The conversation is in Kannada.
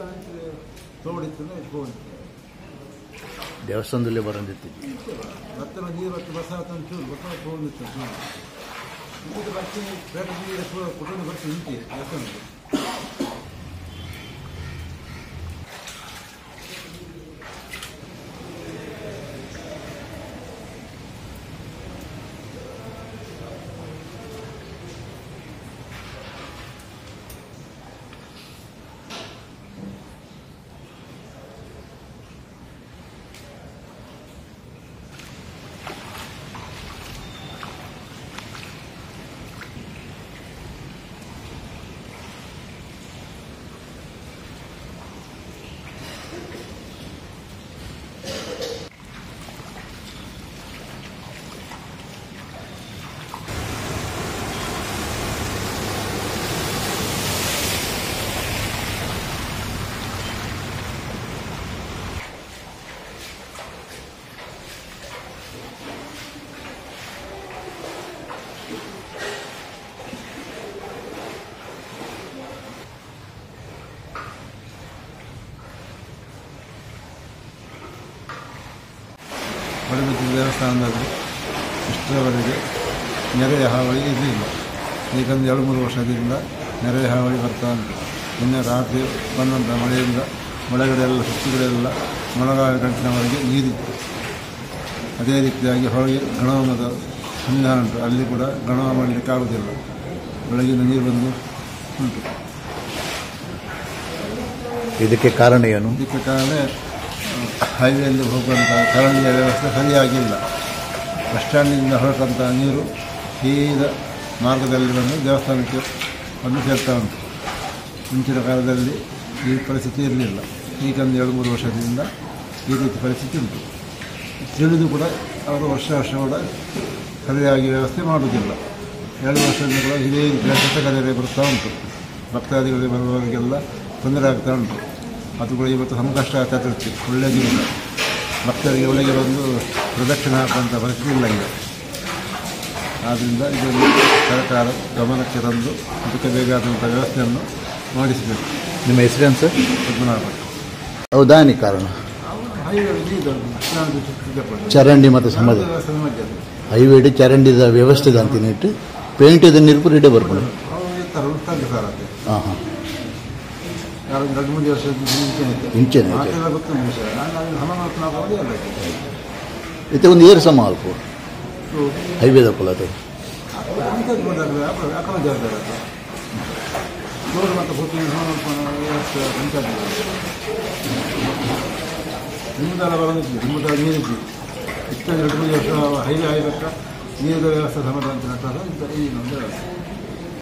ತೋಡಿತ್ತು ಹೋಗಿತ್ತು ದೇವಸ್ಥಾನದಲ್ಲೇ ಬರಂದಿತ್ತು ಮತ್ತೆ ನೀರು ಹತ್ತು ಬಸ್ ಒಂಚೂರು ಗೊತ್ತಾಗ ಹೋಗಿತ್ತು ಇದು ಬರ್ತಿ ಬೇರೆ ನೀರು ಕುಟುಂಬ ಬರ್ತಿ ನಿಂತಿ ಯಾಕಂದ್ರೆ ಮಡಿಮದ್ದ ದೇವಸ್ಥಾನದಲ್ಲಿ ಇಷ್ಟರವರೆಗೆ ನೆರೆಯ ಹಾವಳಿ ಇರಲಿಲ್ಲ ಈಗೊಂದು ಎರಡು ಮೂರು ವರ್ಷದಿಂದ ನೆರೆಯ ಹಾವಳಿ ಬರ್ತಾ ಉಂಟು ನಿನ್ನೆ ರಾತ್ರಿ ಬಂದಂಥ ಮಳೆಯಿಂದ ಒಳಗಡೆ ಎಲ್ಲ ಸುತ್ತುಗಳೆಲ್ಲ ಮೊಳಗಾಲ ಗಂಟಿನವರೆಗೆ ನೀರಿತ್ತು ಅದೇ ರೀತಿಯಾಗಿ ಹೊರಗೆ ಗಣಹೋಮದ ಸನ್ನಿಧಾನ ಉಂಟು ಅಲ್ಲಿ ಕೂಡ ಗಣಹೋಮ ಮಾಡಲಿಕ್ಕೆ ಆಗುವುದಿಲ್ಲ ಬೆಳಗಿನ ನೀರು ಬಂದು ಉಂಟು ಇದಕ್ಕೆ ಕಾರಣ ಏನು ಇದಕ್ಕೆ ಕಾರಣ ಹೈವೇಯಲ್ಲಿ ಹೋಗುವಂಥ ಚರಂಡಿಯ ವ್ಯವಸ್ಥೆ ಸರಿಯಾಗಿಲ್ಲ ಬಸ್ ಸ್ಟ್ಯಾಂಡಿಂದ ಹೊರಟಂಥ ನೀರು ಸೀದಾ ಮಾರ್ಗದಲ್ಲಿ ಬಂದು ದೇವಸ್ಥಾನಕ್ಕೆ ಬಂದು ಸೇರ್ತಾ ಉಂಟು ಮುಂಚಿನ ಕಾಲದಲ್ಲಿ ಈ ಪರಿಸ್ಥಿತಿ ಇರಲಿಲ್ಲ ಈಗೊಂದು ಎರಡು ಮೂರು ವರ್ಷದಿಂದ ಈ ರೀತಿ ಪರಿಸ್ಥಿತಿ ಉಂಟು ತಿಳಿದು ಕೂಡ ಅವರು ವರ್ಷ ವರ್ಷ ಕೂಡ ಸರಿಯಾಗಿ ವ್ಯವಸ್ಥೆ ಮಾಡುವುದಿಲ್ಲ ಎರಡು ವರ್ಷದಿಂದ ಕೂಡ ಇದೇ ರೀತಿಯ ಕರೆ ಬರ್ತಾ ಉಂಟು ಭಕ್ತಾದಿಗಳಿಗೆ ಬರುವವರಿಗೆಲ್ಲ ತೊಂದರೆ ಆಗ್ತಾ ಉಂಟು ಅದು ಕೂಡ ಇವತ್ತು ಸಂಕಷ್ಟ ಚತುರ್ಥಿ ಒಳ್ಳೆಯ ದಿವಸ ಭಕ್ತರಿಗೆ ಒಳಗೆ ಬಂದು ಪ್ರದಕ್ಷಿಣೆ ಹಾಕುವಂಥ ಪರಿಸ್ಥಿತಿ ಇಲ್ಲ ಈಗ ಆದ್ದರಿಂದ ಇದನ್ನು ಸರ್ಕಾರ ಗಮನಕ್ಕೆ ತಂದು ಅದಕ್ಕೆ ಬೇಕಾದಂಥ ವ್ಯವಸ್ಥೆಯನ್ನು ಮಾಡಿಸಬೇಕು ನಿಮ್ಮ ಹೆಸರೇನು ಸರ್ ಪದ್ಮನಾಭ ಹೌದಾನಿ ಕಾರಣ ಹೈವೇ ಇದು ಕೃಷ್ಣಾನದಿ ಚಿಕ್ಕಪಳ್ಳಿ. ಚರಂಡಿ ಮತ್ತು ಸಮಾಧಿ ವ್ಯವಸ್ಥೆ ಮಾಡ್ತಾರೆ. ಹೈವೇಡಿ ಚರಂಡಿದ ವ್ಯವಸ್ಥೆ ಅಂತೀನಿ ಇಟ್ಟು ಪೇಂಟ್ ಇದನ್ನ ನಿರ್ಪು ಇಡೇ ಬರ್ಬೋದು ಅವ್ರು ಇರ್ತಾರೆ ಉಳ್ತಾರೆ ಸರ್ ಅದು ಹಾಂ ಹಾಂ ಯಾರು ಎರಡು ಮೂರು ವರ್ಷದ ಮುಂಚೆ ಐತೆ. ಇಂಚೆನೆ ಐತೆ. ಮಾತೆಲ್ಲ ಗೊತ್ತುಂಟು ವಿಷಯ ನಾನು ಅದನ್ನು ಹನುಮಂತನ ಬಾಡಿ ಅಲ್ಲ ಇತ್ತೆ ಒಂದು ಏರು ಸಮ ಅಲ್ಪ ಹೈವೇದ ಕುಲದು ಅಂಥದ್ದು ಬಂದಾಗ ಅಪ- ಅಕ್ರಮ ಜಾಗದಾಗ ಅದು. ನೋಡು ಮತ್ತೆ ಹೋಗ್ತೀನಿ ಹನುಮಂತನ ವ್ಯವಸ್ಥೆ ಪಂಚಾಯತ್ ನಿಮ್ಮದೆಲ್ಲ ಬರೋದಿತ್ತು ನಿಮ್ಮದೆಲ್ಲ ನೀರಿದ್ದು ಇಷ್ಟು ಎರಡು ಮೂರು ವರ್ಷ ಹೈವೇ ಆಗಬೇಕಾ ನೀರಿನ ವ್ಯವಸ್ಥೆ ಸಮಾಧಾನ ಅಂತ ಈ ಒಂದು ವ್ಯವಸ್ಥೆ